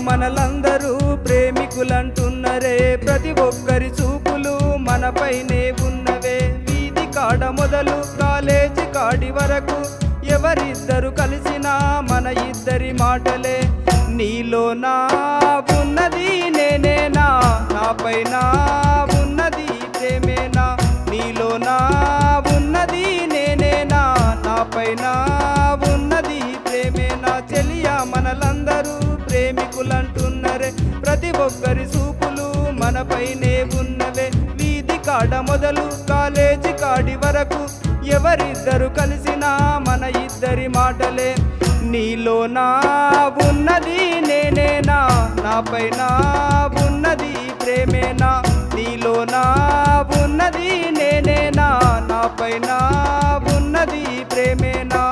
మనలందరూ ప్రేమికులంటున్నరే ప్రతి ఒక్కరి చూపులు మనపైనే ఉన్నవే వీధి కాడ మొదలు కాలేజీ కాడి వరకు ఎవరిద్దరు కలిసినా మన ఇద్దరి మాటలే నీలో నా ఉన్నది నేనేనా నాపైన ఉన్నది ప్రేమేనా నీలో నా ఉన్నది నేనేనా నాపైన ఉన్నది ప్రేమేనా చెలియా మనలందరూ ప్రేమికులంటున్నరే ప్రతి ఒక్కరి చూపులు మనపైనే ఉన్నవే వీధి కాడ మొదలు కాలేజీ కాడి వరకు ఎవరిద్దరు కలిసినా మన ఇద్దరి మాటలే నీలో నా ఉన్నది నేనేనా నాపైన ఉన్నది ప్రేమేనా నీలో నా ఉన్నది నేనేనా నాపైన ఉన్నది ప్రేమేనా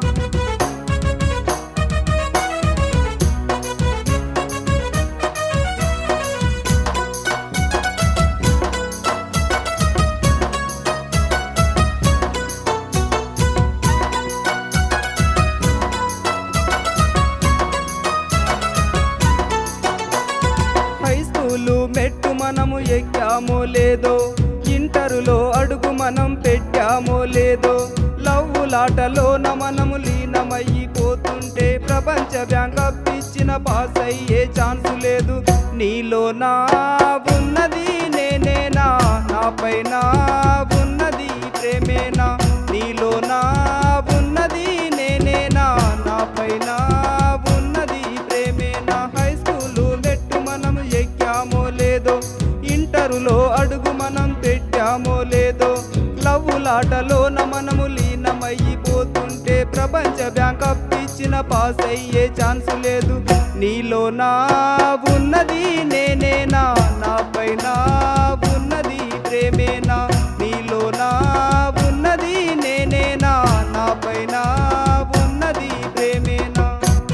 హై స్కూలు మెట్టు మనము ఎక్కామో లేదో ఇంటరులో అడుగు మనం పెట్టామో లేదో లవ్వులాటలోన మనము లీనమైపోతుంటే ప్రపంచ బ్యాంక్ అప్పిచ్చిన పాస్ అయ్యే ఛాన్స్ లేదు నీలో నా ఉన్నది నేనేనా నాపైన ఉన్నది ప్రేమేనా నీలో నా ఉన్నది నేనేనా నాపైన ఉన్నది ప్రేమేనా హై స్కూలు మెట్టు మనం ఎక్కామో లేదో ఇంటరులో అడుగు మనం పెట్టామో లేదో లవ్వులాటలోన మనము లీనమైపోతుంటే ప్రపంచ బ్యాంక్ అప్పిచ్చిన పాస్ అయ్యే ఛాన్స్ లేదు నీలో నా ఉన్నది నేనేనా నాపైన ఉన్నది ప్రేమేనా నీలో నా ఉన్నది నేనేనా నాపైన ఉన్నది ప్రేమేనా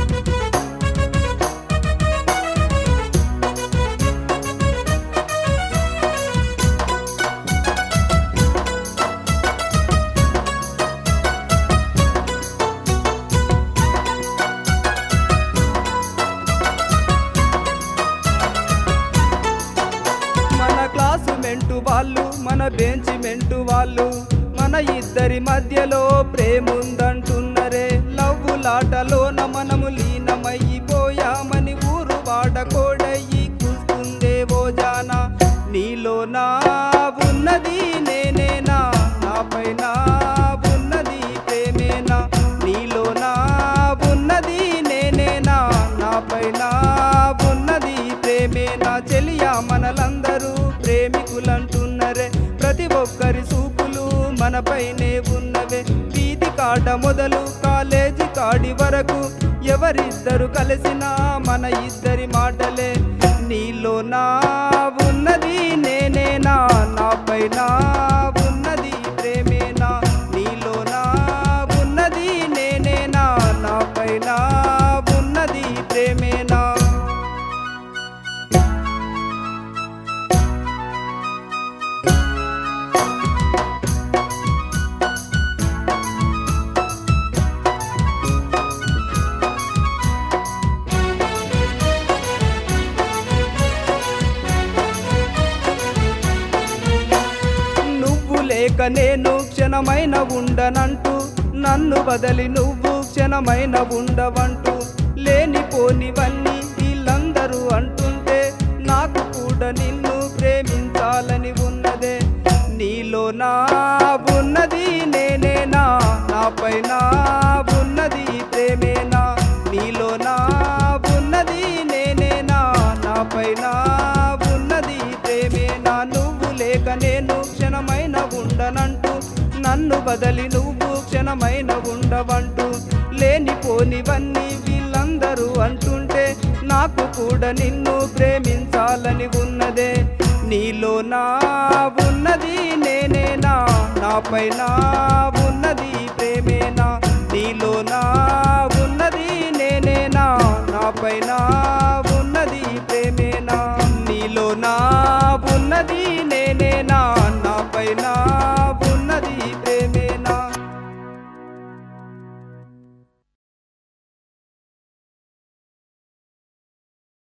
మన క్లాసు మెంటు వాళ్ళు మన బెంచ్ మెంటు వాళ్ళు మన ఇద్దరి మధ్యలో ప్రేముందంటున్నరే లవ్వులాటలోన మనము లీనమైపోయామని ఊరు వాడకోడయ్యి కూస్తుందే ఓ జానా నీలో నా ఉన్నది నేనేనా నాపైన ఉన్నది ప్రేమేనా నీలో నా ఉన్నది నేనేనా నాపైన ఉన్నది ప్రేమేనా చెలియా మనలందరూ ప్రేమికులంటున్నరే ప్రతి ఒక్కరి చూపులు మనపైనే ఉన్నవే వీధి కాడ మొదలు కాలేజీ కాడి వరకు ఎవరిద్దరు కలిసినా మన ఇద్దరి మాటలే నీలో నా ఉన్నది నేనేనా నాపైన ఉన్నది ప్రేమేనా నీలో నా ఉన్నది నేనేనా నాపైన ఉన్నది ప్రేమేనా నువ్వు లేక నేను క్షణమైన ఉండనంటూ నన్ను బదలి నువ్వు క్షణమైన ఉండవంటూ లేనిపోనివన్నీ వీళ్ళందరూ అంటుంటే నాకు కూడా నిన్ను ప్రేమించాలని ఉన్నదే నీలో నా ఉన్నది నేనేనా నాపైన ఉన్నది ప్రేమేనా నీలో నా ఉన్నది నేనేనా నాపైన ఉన్నది ప్రేమేనా నువ్వు లేక నేను క్షణమైన ఉండనంటూ నన్ను బదలి నువ్వు క్షణమైన ఉండవంటూ లేనిపోనివన్నీ వీళ్ళందరూ అంటుంటే నాకు కూడా నిన్ను ప్రేమించాలని ఉన్నదే నీలో నా ఉన్నది నేనేనా నాపైన ఉన్నది ప్రేమేనా నీలో నా ఉన్నది నేనేనా నాపైన ఉన్నది ప్రేమేనా నీలో నా